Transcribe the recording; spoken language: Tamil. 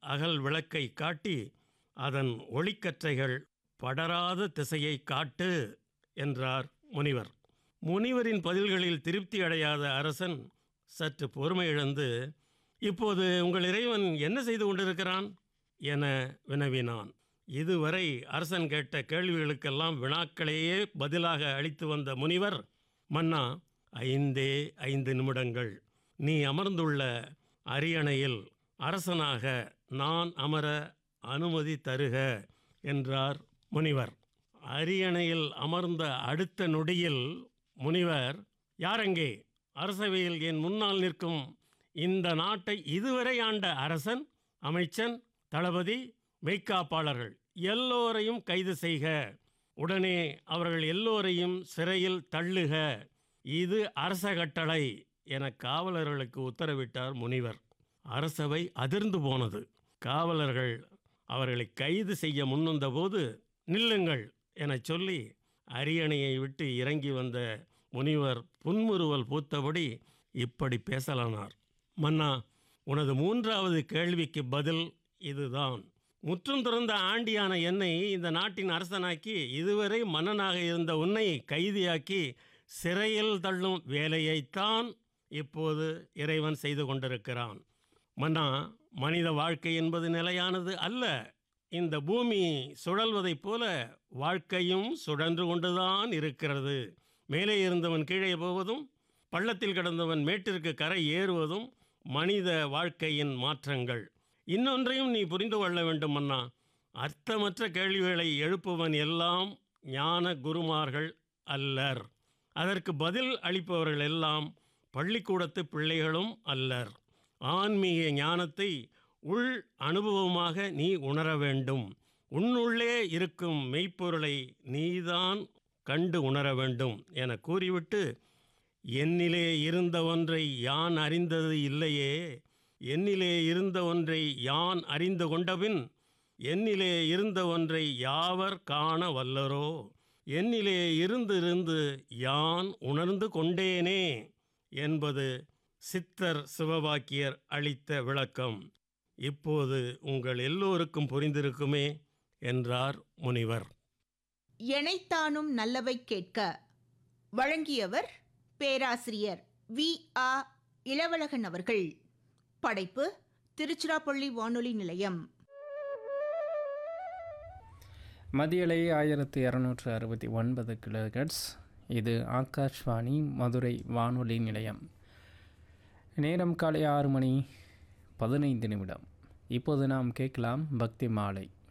அகல் விளக்கை காட்டி அதன் ஒளிக்கற்றைகள் படராத திசையை காட்டு என்றார் முனிவர் முனிவரின் பதில்களில் திருப்தி அடையாத அரசன் சற்று பொறுமை இழந்து இப்போது உங்கள் இறைவன் என்ன செய்து கொண்டிருக்கிறான் என வினவினான் இதுவரை அரசன் கேட்ட கேள்விகளுக்கெல்லாம் வினாக்களையே பதிலாக அளித்து வந்த முனிவர் மன்னா ஐந்தே ஐந்து நிமிடங்கள் நீ அமர்ந்துள்ள அரியணையில் அரசனாக நான் அமர அனுமதி தருக என்றார் முனிவர் அரியணையில் அமர்ந்த அடுத்த நொடியில் முனிவர் யாரெங்கே அரசவையில் என் முன்னால் நிற்கும் இந்த நாட்டை இதுவரை ஆண்ட அரசன் அமைச்சன் தளபதி மெய்க்காப்பாளர்கள் எல்லோரையும் கைது செய்க உடனே அவர்கள் எல்லோரையும் சிறையில் தள்ளுக இது அரச கட்டளை என காவலர்களுக்கு உத்தரவிட்டார் முனிவர் அரசவை அதிர்ந்து போனது காவலர்கள் அவர்களை கைது செய்ய முன்வந்தபோது நில்லுங்கள் எனச் சொல்லி அரியணையை விட்டு இறங்கி வந்த முனிவர் புன்முறுவல் பூத்தபடி இப்படி பேசலானார் மன்னா உனது மூன்றாவது கேள்விக்கு பதில் இதுதான் முற்றும் துறந்த ஆண்டியான என்னை இந்த நாட்டின் அரசனாக்கி இதுவரை மன்னனாக இருந்த உன்னை கைதியாக்கி சிறையில் தள்ளும் வேலையைத்தான் இப்போது இறைவன் செய்து கொண்டிருக்கிறான் மன்னா மனித வாழ்க்கை என்பது நிலையானது அல்ல இந்த பூமி சுழல்வதைப் போல வாழ்க்கையும் சுழன்று கொண்டுதான் இருக்கிறது மேலே இருந்தவன் கீழே போவதும் பள்ளத்தில் கிடந்தவன் மேட்டிற்கு கரை ஏறுவதும் மனித வாழ்க்கையின் மாற்றங்கள் இன்னொன்றையும் நீ புரிந்து கொள்ள வேண்டும் அண்ணா அர்த்தமற்ற கேள்விகளை எழுப்புவன் எல்லாம் ஞான குருமார்கள் அல்லர் அதற்கு பதில் அளிப்பவர்கள் எல்லாம் பள்ளிக்கூடத்து பிள்ளைகளும் அல்லர் ஆன்மீக ஞானத்தை உள் அனுபவமாக நீ உணர வேண்டும் உன்னுள்ளே இருக்கும் மெய்ப்பொருளை நீதான் கண்டு உணர வேண்டும் என கூறிவிட்டு என்னிலே இருந்த ஒன்றை யான் அறிந்தது இல்லையே என்னிலே இருந்த ஒன்றை யான் அறிந்து கொண்டபின் என்னிலே இருந்த ஒன்றை யாவர் காண வல்லரோ என்னிலே இருந்திருந்து யான் உணர்ந்து கொண்டேனே என்பது சித்தர் சிவபாக்கியர் அளித்த விளக்கம் இப்போது உங்கள் எல்லோருக்கும் புரிந்திருக்குமே என்றார் முனிவர் எனைத்தானும் நல்லவை கேட்க வழங்கியவர் பேராசிரியர் வி ஆ இளவழகன் அவர்கள் படைப்பு திருச்சிராப்பள்ளி வானொலி நிலையம் மதியலை ஆயிரத்தி இரநூற்று அறுபத்தி ஒன்பது கிலோஹெர்ட்ஸ் இது ஆகாஷ்வாணி மதுரை வானொலி நிலையம் நேரம் காலை ஆறு மணி பதினைந்து நிமிடம் இப்போது நாம் கேட்கலாம் பக்தி மாலை